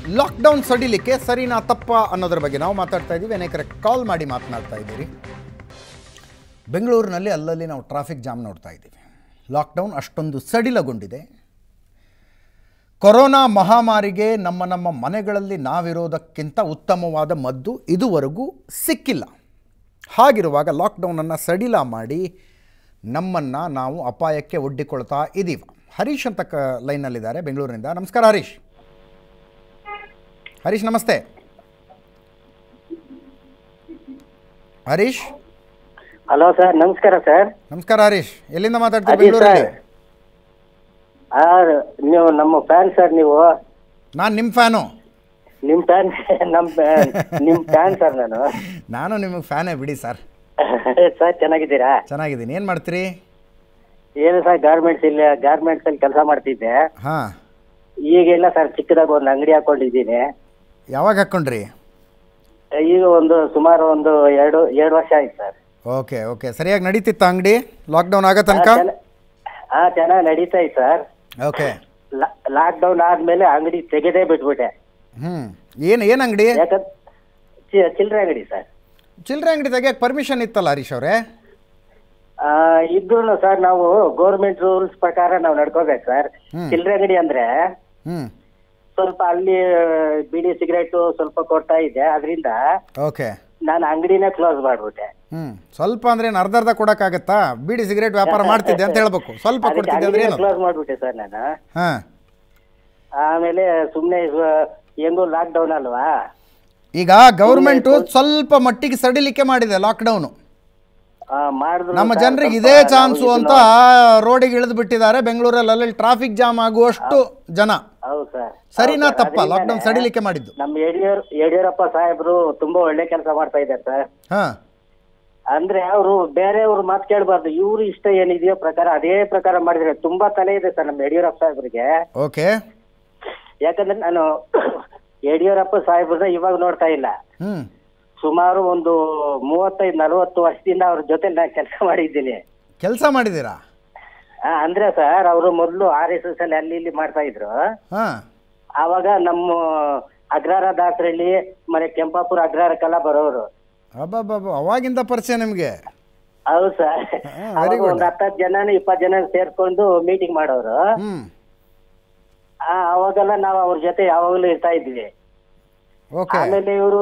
Lockdown ಸಡಿಲಿಕ್ಕೆ ಸರಿನಾ ತಪ್ಪ ಅನ್ನೋದ್ರ ಬಗ್ಗೆ ನಾವು ಮಾತಾಡ್ತಾ ಇದ್ದೀವಿ ಅನೇಕರ ಕಾಲ್ ಮಾಡಿ ಮಾತನಾಡ್ತಾ ಇದ್ದೀರಿ ಬೆಂಗಳೂರಿನಲ್ಲಿ ಅಲ್ಲಲ್ಲಿ ನಾವು ಟ್ರಾಫಿಕ್ ಜಾಮ್ ನೋಡ್ತಾ ಇದ್ದೀವಿ ಲಾಕ್ಡೌನ್ ಅಷ್ಟೊಂದು ಸಡಿಲಗೊಂಡಿದೆ ಕೊರೋನಾ ಮಹಾಮಾರಿಗೆ ನಮ್ಮ ನಮ್ಮ ಮನೆಗಳಲ್ಲಿ ನಾವಿರೋದಕ್ಕಿಂತ ಉತ್ತಮವಾದ ಮದ್ದು ಇದುವರೆಗೂ ಸಿಕ್ಕಿಲ್ಲ ಹಾಗಿರುವಾಗ ಲಾಕ್ಡೌನನ್ನು ಸಡಿಲ ಮಾಡಿ ನಮ್ಮನ್ನು ನಾವು ಅಪಾಯಕ್ಕೆ ಒಡ್ಡಿಕೊಳ್ತಾ ಇದ್ದೀವಿ ಹರೀಶ್ ಅಂತ ಕ ಲೈನಲ್ಲಿದ್ದಾರೆ ಬೆಂಗಳೂರಿನಿಂದ ನಮಸ್ಕಾರ ಹರೀಶ್ ಹರೀಶ್ ನಮಸ್ತೆ ಹರೀಶ್ ಹಲೋ ಸರ್ ನಮಸ್ಕಾರ ಸರ್ ನಮಸ್ಕಾರ ಹರೀಶ್ ಎಲ್ಲಿಂದ ಮಾತಾಡ್ತೀರಿ ಅದೇ ಬೆಂಗಳೂರಲ್ಲಿ ಸರ್ ಆ, ನೀವು ನಮ್ಮ ಫ್ಯಾನ್ ಸರ್ ನೀವು ನಾನು ನಿಮ್ಮ ಫ್ಯಾನು ನಿಮ್ ಫ್ಯಾನ್ ನಮ್ ನಿಮ್ ಫ್ಯಾನ್ ಸರ್ ನಾನು ನಾನು ನಿಮಗೆ ಫ್ಯಾನೇ ಬಿಡಿ ಸರ್ ಸರ್ ಚೆನ್ನಾಗಿದ್ದೀರಾ ಚೆನ್ನಾಗಿದ್ದೀನಿ ಏನು ಮಾಡ್ತೀರಿ ಏನು ಸರ್ ಗಾರ್ಮೆಂಟ್ಸ್ ಇಲ್ಲ ಗಾರ್ಮೆಂಟ್ಸ್ ಅಲ್ಲಿ ಕೆಲಸ ಮಾಡ್ತಿದ್ದೆ ಹಾಂ ಈಗೆಲ್ಲ ಸರ್ ಚಿಕ್ಕದಾಗ ಒಂದು ಅಂಗಡಿ ಹಾಕೊಂಡಿದ್ದೀನಿ ಯಾವಾಗ ಹಾಕ್ಕೊಂಡ್ರಿ ಈಗ ಒಂದು ಸುಮಾರು ಒಂದು ಎರಡು ಎರಡು ವರ್ಷ ಆಯ್ತು ಸರ್ ಓಕೆ ಓಕೆ ಸರಿಯಾಗಿ ನಡೀತಿತ್ತ ಅಂಗಡಿ ಲಾಕ್ಡೌನ್ ಆಗೋ ತನಕ ಹಾ ಚೆನ್ನಾಗಿ ನಡೀತಾ ಇತ್ತು ಸರ್ ಓಕೆ ಲಾಕ್ ಡೌನ್ ಆದ್ಮೇಲೆ ಅಂಗಡಿ ತೆಗೆದೇ ಬಿಟ್ಬಿಟ್ಟೆ ಹ್ಞೂ ಏನು ಏನು ಅಂಗಡಿ ಯಾಕಂದ್ರೆ ಚಿಲ್ಲರೆ ಅಂಗಡಿ ಸರ್ ಚಿಲ್ಲರೆ ಅಂಗಡಿ ತೆಗಿಯಕ್ಕೆ ಪರ್ಮಿಷನ್ ಇತ್ತಲ್ಲ ಹರೀಶ್ ಅವರೇ ಇದ್ರು ಸರ್ ನಾವು ಗೌರ್ಮೆಂಟ್ ರೂಲ್ಸ್ ಪ್ರಕಾರ ನಾವು ನಡ್ಕೋಬೇಕು ಸರ್ ಹ್ಮ್. ಚಿಲ್ಲರೆ ಅಂಗಡಿ ಅಂದ್ರೆ ಹ್ಞೂ ಸ್ವಲ್ಪ ಅಲ್ಲಿ ಬಿಡಿ ಸಿಗರೇಟು ಸ್ವಲ್ಪ ಕೊಡ್ತಾ ಇದ್ದೆ ಅದರಿಂದ ಓಕೆ ನಾನು ಅಂಗಡಿನೇ ಕ್ಲೋಸ್ ಮಾಡ್ಬಿಟ್ಟೆ ಹ್ಞೂ ಸ್ವಲ್ಪ ಅಂದ್ರೆ ಏನು ಅರ್ಧ ಅರ್ಧ ಕೊಡೋಕ್ಕಾಗತ್ತಾ ಬೀಡಿ ಸಿಗರೇಟ್ ವ್ಯಾಪಾರ ಮಾಡ್ತಿದ್ದೆ ಅಂತ ಹೇಳ್ಬೇಕು ಸ್ವಲ್ಪ ಕೊಡ್ತಿದ್ದೆ ಅಂದ್ರೆ ಏನು ಕ್ಲೋಸ್ ಮಾಡ್ಬಿಟ್ಟೆ ಸರ್ ನಾನು ಹಾಂ ಆಮೇಲೆ ಸುಮ್ಮನೆ ಹೆಂಗೋ ಲಾಕ್ ಡೌನ್ ಅಲ್ವಾ ಈಗ ಗೌರ್ಮೆಂಟು ಸ್ವಲ್ಪ ಮಟ್ಟಿಗೆ ಸಡಿಲಿಕೆ ಮಾಡಿದೆ ಲಾಕ್ಡೌನು ಆ, ಮಾಡಿದ್ರು ನಮ್ಮ ಸರ್, ಜನರಿಗೆ ಸ್ವಲ್ಪ ಇದೇ ನಾವು ಚಾನ್ಸು ಇದನ್ನ- ಅಂತ ರೋಡಿಗೆ ಇಳಿದು ಬಿಟ್ಟಿದ್ದಾರೆ ಬೆಂಗಳೂರಲ್ಲಿ ಅಲ್ಲಿ ಟ್ರಾಫಿಕ್ ಜಾಮ್ ಆಗುವಷ್ಟು ಜನ ಹೌದು ಸರ್ ಸರಿನಾ ಹೌದು ಸರ್, ತಪ್ಪ ಲಾಕ್ಡೌನ್ ಅದರಿಂದಾನೆ ಸಡಿಲಿಕೆ ಮಾಡಿದ್ದು ನಮ್ಮ ಯಡಿಯೂರ್ ಯಡಿಯೂರಪ್ಪ ಸಾಹೇಬ್ರು ತುಂಬಾ ಒಳ್ಳೆ ಕೆಲಸ ಮಾಡ್ತಾ ಇದ್ದಾರೆ ಸರ್ ಹಾಂ ಅಂದ್ರೆ ಅವರು ಬೇರೆಯವ್ರ ಮಾತು ಕೇಳಬಾರ್ದು ಇವ್ರು ಇಷ್ಟ ಏನಿದೆಯೋ ಪ್ರಕಾರ ಅದೇ ಪ್ರಕಾರ ಮಾಡಿದ್ರೆ ತುಂಬಾ ತಲೆ ಇದೆ ಸರ್ ನಮ್ಮ ಯಡಿಯೂರಪ್ಪ ಸಾಹೇಬ್ರಿಗೆ ಓಕೆ ಯಾಕಂದ್ರೆ ನಾನು ಯಡಿಯೂರಪ್ಪ ಸಾಹೇಬ್ರನ್ನ ಇವಾಗ ನೋಡ್ತಾ ಇಲ್ಲ ಹ್ಞೂ ಸುಮಾರು ಒಂದು ಮೂವತ್ತೈದು ನಲವತ್ತು ವರ್ಷದಿಂದ ಅವ್ರ ಜೊತೆ ನಾನು ಕೆಲಸ ಮಾಡಿದ್ದೀನಿ ಕೆಲಸ ಮಾಡಿದ್ದೀರಾ ಆ, ಅಂದ್ರೆ ಸರ್ ಅವರು ಮೊದಲು ಆರ್ ಎಸ್ ಎಸ್ ಅಲ್ಲಿ ಅಲ್ಲಿ ಇಲ್ಲಿ ಮಾಡ್ತಾ ಇದ್ರು ಹಾಂ ಆವಾಗ ನಮ್ಮ ಅಗ್ರಹಾರ ದಾಸರಳ್ಳಿ ಮತ್ತೆ ಕೆಂಪಾಪುರ ಅಗ್ರಹಾರಕ್ಕೆಲ್ಲ ಬರೋರು ಅಬ್ಬಬ್ಬಬ್ಬ ಅವಾಗಿಂದ ಪರಿಚಯ ನಿಮಗೆ ಹೌದು ಸರ್ ಹಾ, very ಅವಾಗ good. ಒಂದು ಹತ್ತತ್ತು ಜನ ಇಪ್ಪತ್ತು ಜನ ಸೇರ್ಕೊಂಡು ಮೀಟಿಂಗ್ ಮಾಡೋರು ಹ್ಞೂ ಆ, ಅವಾಗೆಲ್ಲ ನಾವು ಅವ್ರ ಜೊತೆ ಯಾವಾಗಲೂ ಇರ್ತಾ ಇದ್ವಿ ಓಕೆ ಆಮೇಲೆ ಇವರು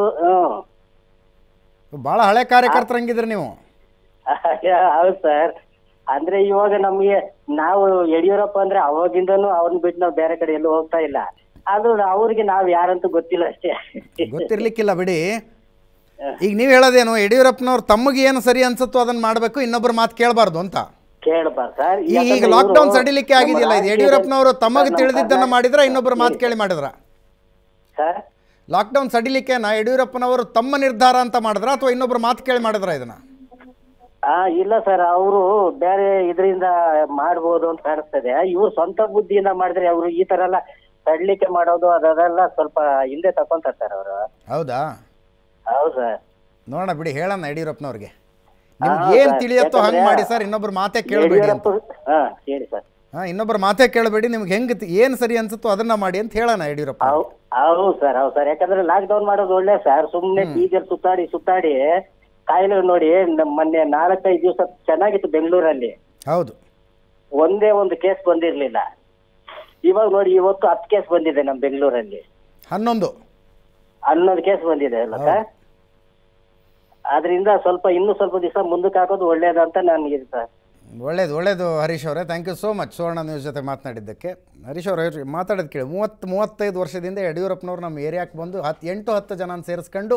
ಭಾಳ ಹಳೆ ಕಾರ್ಯಕರ್ತರಂಗಿದ್ರಿ ನೀವು ಹೌದು ಸರ್ ಅಂದ್ರೆ ಇವಾಗ ನಮ್ಗೆ ನಾವು ಯಡಿಯೂರಪ್ಪ ಅಂದ್ರೆ ಅವಾಗಿಂದನು ಅವ್ರನ್ನ ಬಿಟ್ಟು ನಾವು ಬೇರೆ ಕಡೆ ಎಲ್ಲೂ ಹೋಗ್ತಾ ಇಲ್ಲ ಆದ್ರೂ ಅವ್ರಿಗೆ ನಾವ್ ಯಾರಂತೂ ಗೊತ್ತಿಲ್ಲ ಅಷ್ಟೇ ಗೊತ್ತಿರ್ಲಿಕ್ಕಿಲ್ಲ ಬಿಡಿ ಈಗ ನೀವು ಹೇಳೋದೇನು ಯಡಿಯೂರಪ್ಪನವ್ರು ತಮಗೆ ಏನು ಸರಿ ಅನ್ಸುತ್ತೋ ಅದನ್ನ ಮಾಡಬೇಕು ಇನ್ನೊಬ್ಬರ ಮಾತು ಕೇಳಬಾರ್ದು ಅಂತ ಕೇಳ್ಬಾರ್ದು ಸರ್ ಈಗ ಈಗ ಲಾಕ್ಡೌನ್ ಸಡಿಲಿಕೆ ಆಗಿದೆಯಲ್ಲ ಇದು ಯಡಿಯೂರಪ್ಪನವರು ತಮಗೆ ತಿಳಿದಿದ್ದನ್ನ ಮಾಡಿದ್ರ ಇನ್ನೊಬ್ಬರ ಮಾತು ಕೇಳಿ ಮಾಡಿದ್ರ ಸರ್ ಲಾಕ್ಡೌನ್ ಸಡಿಲಿಕೆ ನಾ ಯಡಿಯೂರಪ್ಪನವರು ತಮ್ಮ ನಿರ್ಧಾರ ಅಂತ ಮಾಡಿದ್ರ ಅಥವಾ ಇನ್ನೊಬ್ಬರ ಮಾತು ಕೇಳಿ ಮಾಡಿದ್ರ ಇದನ್ನ ಆ ಇಲ್ಲ ಸರ್ ಅವರು ಬೇರೆ ಇದರಿಂದ ಮಾಡ್ಬೋದು ಅಂತ ಕಾಣಿಸ್ತದೆ ಇವ್ರು ಸ್ವಂತ ಬುದ್ಧಿಯಿಂದ ಮಾಡಿದ್ರೆ ಅವರು ಈ ತರ ಎಲ್ಲ ತಡ್ಲಿಕ್ಕೆ ಮಾಡೋದು ಅದೆಲ್ಲ ಸ್ವಲ್ಪ ಹಿಂದೆ ತಕೊಂತಾರೆ ಸರ್ ಅವರು ಹೌದಾ ಹೌದು ಸರ್ ನೋಡೋಣ ಬಿಡಿ ಹೇಳೋಣ ಯಡಿಯೂರಪ್ಪನವ್ರಿಗೆ ಹಾ, ನಿಮ್ಗೆ ಏನು ಸರ್. ತಿಳಿಯತ್ತೋ ಹಂಗೆ ಯಾಕಂದ್ರೆ ಮಾಡಿ ಸರ್ ಇನ್ನೊಬ್ಬರ ಮಾತೇ ಕೇಳಬೇಡಿ ಅಂತ ಯಡಿಯೂರಪ್ಪ ಹಾ ಹೇಳಿ ಸರ್ ಹಾಂ ಇನ್ನೊಬ್ಬರ ಮಾತೇ ಕೇಳಬೇಡಿ ನಿಮ್ಗೆ ಹೆಂಗೆ ಏನು ಸರಿ ಅನ್ಸುತ್ತೋ ಅದನ್ನ ಮಾಡಿ ಅಂತ ಹೇಳೋಣ ಯಡಿಯೂರಪ್ಪ ಹೌ- ಹೌದು ಸರ್ ಹೌದು ಸರ್ ಯಾಕಂದ್ರೆ ಲಾಕ್ ಡೌನ್ ಮಾಡೋದು ಒಳ್ಳೆ ಸರ್ ಸುಮ್ನೆ ಬೀದಿಯಲ್ಲಿ ಸುತ್ತಾಡಿ ಸುತ್ತಾಡಿ ಕಾಯಿಲೆ ನೋಡಿ ನಮ್ ಮೊನ್ನೆ ನಾಲ್ಕೈದು ದಿವಸ ಚೆನ್ನಾಗಿತ್ತು ಬೆಂಗಳೂರಲ್ಲಿ ಹೌದು ಒಂದೇ ಒಂದು ಕೇಸ್ ಬಂದಿರ್ಲಿಲ್ಲ ಇವಾಗ ನೋಡಿ ಇವತ್ತು ಹತ್ತು ಕೇಸ್ ಬಂದಿದೆ ನಮ್ಮ ಬೆಂಗಳೂರಲ್ಲಿ ಹನ್ನೊಂದು ಹನ್ನೊಂದು ಕೇಸ್ ಬಂದಿದೆ ಅಲ್ಲ ಸರ್ ಅದರಿಂದ ಸ್ವಲ್ಪ ಇನ್ನೂ ಸ್ವಲ್ಪ ದಿವಸ ಮುಂದಕ್ಕೆ ಹಾಕೋದು ಒಳ್ಳೇದಂತ ನನ್ಗೆ ಸರ್ ಒಳ್ಳೇದು ಒಳ್ಳೇದು ಹರೀಶ್ ಅವರೇ thank you so much Suvarna news ಜೊತೆ ಮಾತನಾಡಿದ್ದಕ್ಕೆ ಹರೀಶ್ ಅವರೇ ಮಾತಾಡೋದು ಕೇಳಿ ಮೂವತ್ತು ಮೂವತ್ತೈದು ವರ್ಷದಿಂದ ಯಡಿಯೂರಪ್ಪನವ್ರು ನಮ್ಮ ಏರಿಯಾಕ್ಕೆ ಬಂದು ಹತ್ತು ಎಂಟು ಹತ್ತು ಜನನ ಸೇರಿಸ್ಕೊಂಡು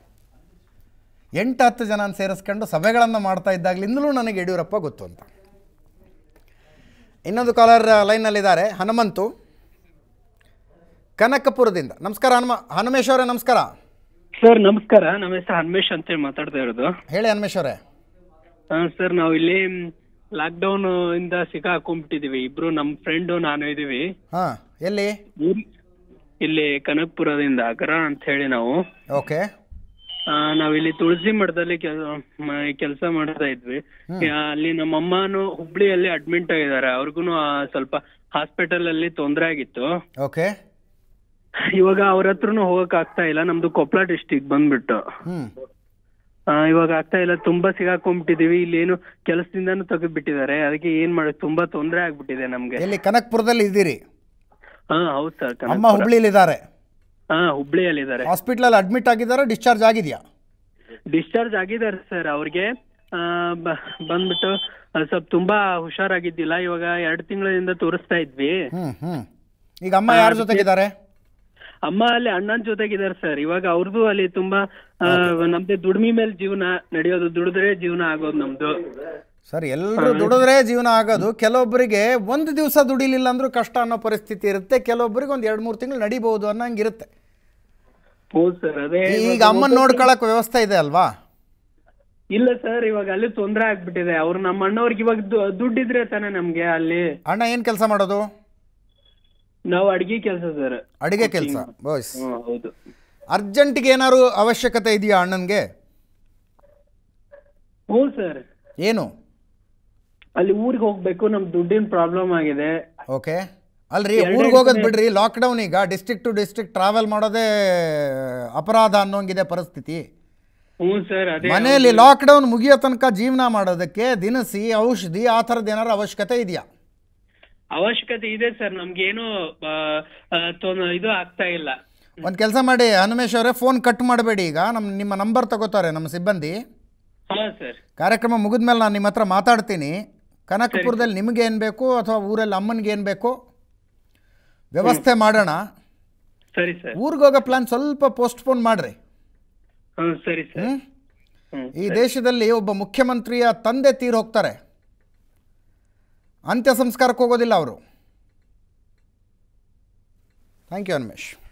ಎಂಟು ಹತ್ತು ಜನನ ಸೇರಿಸ್ಕೊಂಡು ಸಭೆಗಳನ್ನು ಮಾಡ್ತಾ ಇದ್ದಾಗಲಿಂದಲೂ ನನಗೆ ಯಡಿಯೂರಪ್ಪ ಗೊತ್ತು ಅಂತ ಇನ್ನೊಂದು ಕಾಲರ್ ಲೈನಲ್ಲಿದ್ದಾರೆ ಹನುಮಂತು ಕನಕಪುರದಿಂದ ನಮಸ್ಕಾರ ಹನುಮ ಹನುಮೇಶ್ ಅವರೇ ನಮಸ್ಕಾರ ಸರ್ ನಮಸ್ಕಾರ ನಮ್ಮ ಹೆಸರು ಹನ್ಮೇಶ್ ಅಂತೇಳಿ ಮಾತಾಡ್ತಾ ಇರೋದು ಹೇಳಿ ಹನುಮೇಶ್ ಅವರೇ ಸರ್ ನಾವು ಇಲ್ಲಿ ಲಾಕ್ಡೌನ್ ಇಂದ ಸಿಕ್ಕಾಕೊಂಡ್ಬಿಟ್ಟಿದೀವಿ ಇಬ್ರು ನಮ್ಮ ಫ್ರೆಂಡು ನಾನು ಇದೀವಿ ಹಾಂ ಎಲ್ಲಿ ಊರ್- ಇಲ್ಲಿ ಕನಕಪುರದಿಂದ ಅಗರ ಅಂತ ಹೇಳಿ ನಾವು ಓಕೆ ಆ, ನಾವಿಲ್ಲಿ ತುಳಸಿ ಮಠದಲ್ಲಿ ಕೆಲಸ ಮಾಡ್ತಾ ಇದ್ವಿ ಆ, ಅಲ್ಲಿ ನಮ್ಮ ಅಮ್ಮನು ಹುಬ್ಳಿಯಲ್ಲಿ ಅಡ್ಮಿಟ್ ಆಗಿದ್ದಾರೆ ಅವ್ರಿಗೂ ಸ್ವಲ್ಪ ಹಾಸ್ಪಿಟಲ್ ಅಲ್ಲಿ ತೊಂದರೆ ಆಗಿತ್ತು ಓಕೆ ಇವಾಗ ಅವ್ರ ಹತ್ರನು ಹೋಗಕ್ ಆಗ್ತಾ ಇಲ್ಲ ನಮ್ದು ಕೊಪ್ಪಳ ಡಿಸ್ಟಿಕ್ ಬಂದ್ಬಿಟ್ಟು ಹ್ಞೂ ಆ, ಇವಾಗ ಆಗ್ತಾ ಇಲ್ಲ ತುಂಬಾ ಸಿಗಾಕೊಂಡ್ಬಿಟ್ಟಿದೀವಿ ಇಲ್ಲಿ ಏನು ಕೆಲಸದಿಂದಾನು ತೆಗೆದ್ಬಿಟ್ಟಿದ್ದಾರೆ ಅದಕ್ಕೆ ಏನ್ ಮಾಡೋದು ತುಂಬಾ ತೊಂದ್ರೆ ಆಗ್ಬಿಟ್ಟಿದೆ ನಮ್ಗೆ ಎಲ್ಲಿ ಕನಕ್ಪುರದಲ್ಲಿ ಇದ್ದೀರಿ ಹಾ ಹೌದ್ ಸರ್ ಅಮ್ಮ ಹುಬ್ಳಿಲಿದ್ದಾರೆ ಹಾ ಹುಬ್ಳಿಯಲ್ಲಿ ಇದಾರೆ ಹಾಸ್ಪಿಟ್ಲಲ್ಲಿ ಅಡ್ಮಿಟ್ ಆಗಿದ್ದಾರೆ ಡಿಸ್ಚಾರ್ಜ್ ಆಗಿದೆಯಾ ಡಿಸ್ಚಾರ್ಜ್ ಆಗಿದ್ದಾರೆ ಸರ್ ಅವ್ರಿಗೆ ಆ, ಬ- ಬಂದ್ಬಿಟ್ಟು ಆ, ಸ್ವಲ್ಪ ತುಂಬಾ ಹುಷಾರಾಗಿದ್ದಿಲ್ಲ ಇವಾಗ ಎರಡು ತಿಂಗಳಿಂದ ತೋರಿಸ್ತಾ ಇದ್ವಿ ಹ್ಞೂ ಹ್ಞೂ ಈಗ ಅಮ್ಮ ಯಾರ ಜೊತೆಗಿದ್ದಾರೆ ಅಮ್ಮ ಅಲ್ಲಿ ಅಣ್ಣನ ಜೊತೆಗಿದ್ದಾರೆ ಸರ್ ಇವಾಗ ಅವ್ರದ್ದು ಅಲ್ಲಿ ತುಂಬಾ ಆ, ನಮ್ದು ದುಡಿಮೆ ಮೇಲೆ ಜೀವನ ನಡೆಯೋದು ದುಡಿದ್ರೆ ಜೀವನ ಆಗೋದು ನಮ್ದು ಸರ್ ಎಲ್ಲರೂ ದುಡಿದ್ರೆ ಜೀವನ ಆಗೋದು ಕೆಲವೊಬ್ಬರಿಗೆ ಒಂದು ದಿವಸ ದುಡಿಲಿಲ್ಲ ಅಂದ್ರೂ ಕಷ್ಟ ಅನ್ನೋ ಪರಿಸ್ಥಿತಿ ಇರುತ್ತೆ ಕೆಲವೊಬ್ಬರಿಗೆ ಒಂದು ಎರಡು ಮೂರು ತಿಂಗಳು ನಡಿಬಹುದು ಅನ್ನಂಗಿರುತ್ತೆ ಹೌದು ಸರ್ ಅದೇ ಈಗ ಅಮ್ಮನ ನೋಡ್ಕೊಳಕ್ ವ್ಯವಸ್ಥೆ ಇದೆ ಅಲ್ವಾ ಇಲ್ಲ ಸರ್ ಇವಾಗ ಅಲ್ಲಿ ತೊಂದ್ರೆ ಆಗ್ಬಿಟ್ಟಿದೆ ಅವ್ರು ನಮ್ಮ ಅಣ್ಣವ್ರಿಗೆ ಇವಾಗ ದು- ದುಡ್ಡಿದ್ರೆ ತಾನೇ ನಮ್ಗೆ ಅಲ್ಲಿ ಅಣ್ಣ ಏನು ಕೆಲಸ ಮಾಡೋದು ನಾವು ಅಡ್ಗೆ ಕೆಲಸ ಸರ್ ಅಡಿಗೆ ಕೆಲಸ ಬಾಯ್ಸ್ ಹ್ಮ್ ಹೌದು ಅರ್ಜೆಂಟಿಗೆ ಏನಾದ್ರು ಅವಶ್ಯಕತೆ ಇದೆಯಾ ಅಣ್ಣನಿಗೆ ಹ್ಞೂ ಸರ್ ಏನು ಅಲ್ಲಿ ಊರಿಗೆ ಹೋಗ್ಬೇಕು ನಮ್ ದುಡ್ಡಿನ ಪ್ರಾಬ್ಲಮ್ ಆಗಿದೆ ಓಕೆ ಅಲ್ರಿ ಊರಿಗೆ ಹೋಗೋದು ಬಿಡ್ರಿ ಲಾಕ್ಡೌನ್ ಈಗ ಡಿಸ್ಟ್ರಿಕ್ಟ್ ಟು ಡಿಸ್ಟ್ರಿಕ್ಟ್ ಟ್ರಾವೆಲ್ ಮಾಡೋದೇ ಅಪರಾಧ ಅನ್ನೋಂಗಿದೆ ಪರಿಸ್ಥಿತಿ ಹ್ಞೂ ಸರ್ ಅದೇ ಮನೆಯಲ್ಲಿ ಲಾಕ್ಡೌನ್ ಮುಗಿಯೋ ತನಕ ಜೀವನ ಮಾಡೋದಕ್ಕೆ ದಿನಸಿ ಔಷಧಿ ಆ ಥರದ್ದು ಏನಾರು ಅವಶ್ಯಕತೆ ಇದೆಯಾ ಅವಶ್ಯಕತೆ ಇದೆ ಸರ್ ನಮ್ಗೇನು ಆ, ಆ, ತೊಂದ್- ಇದು ಆಗ್ತಾ ಇಲ್ಲ ಒಂದು ಕೆಲಸ ಮಾಡಿ ಹನುಮೇಶ್ ಅವರೇ ಫೋನ್ ಕಟ್ ಮಾಡಬೇಡಿ ಈಗ ನಮ್ಮ ನಿಮ್ಮ ನಂಬರ್ ತಗೋತಾರೆ ನಮ್ಮ ಸಿಬ್ಬಂದಿ ಹಾ ಸರ್ ಕಾರ್ಯಕ್ರಮ ಮುಗಿದ್ಮೇಲೆ ನಾನು ನಿಮ್ಮ ಹತ್ರ ಮಾತಾಡ್ತೀನಿ ಕನಕಪುರದಲ್ಲಿ ನಿಮಗೆ ಏನು ಬೇಕು ಅಥವಾ ಊರಲ್ಲಿ ಅಮ್ಮನಿಗೆ ಏನು ಬೇಕು ವ್ಯವಸ್ಥೆ ಮಾಡೋಣ ಸರಿ ಸರ್ ಊರಿಗೆ ಹೋಗೋ ಪ್ಲ್ಯಾನ್ ಸ್ವಲ್ಪ ಪೋಸ್ಟ್ಪೋನ್ ಮಾಡಿರಿ ಹ್ಮ್ ಸರಿ ಸರ್ ಹ್ಮ್? ಹ್ಮ್ ಈ ದೇಶದಲ್ಲಿ ಒಬ್ಬ ಮುಖ್ಯಮಂತ್ರಿಯ ತಂದೆ ತೀರ್ ಹೋಗ್ತಾರೆ ಅಂತ್ಯ ಸಂಸ್ಕಾರಕ್ಕೆ ಹೋಗೋದಿಲ್ಲ ಅವರು ಥ್ಯಾಂಕ್ ಯು ಹನುಮೇಶ್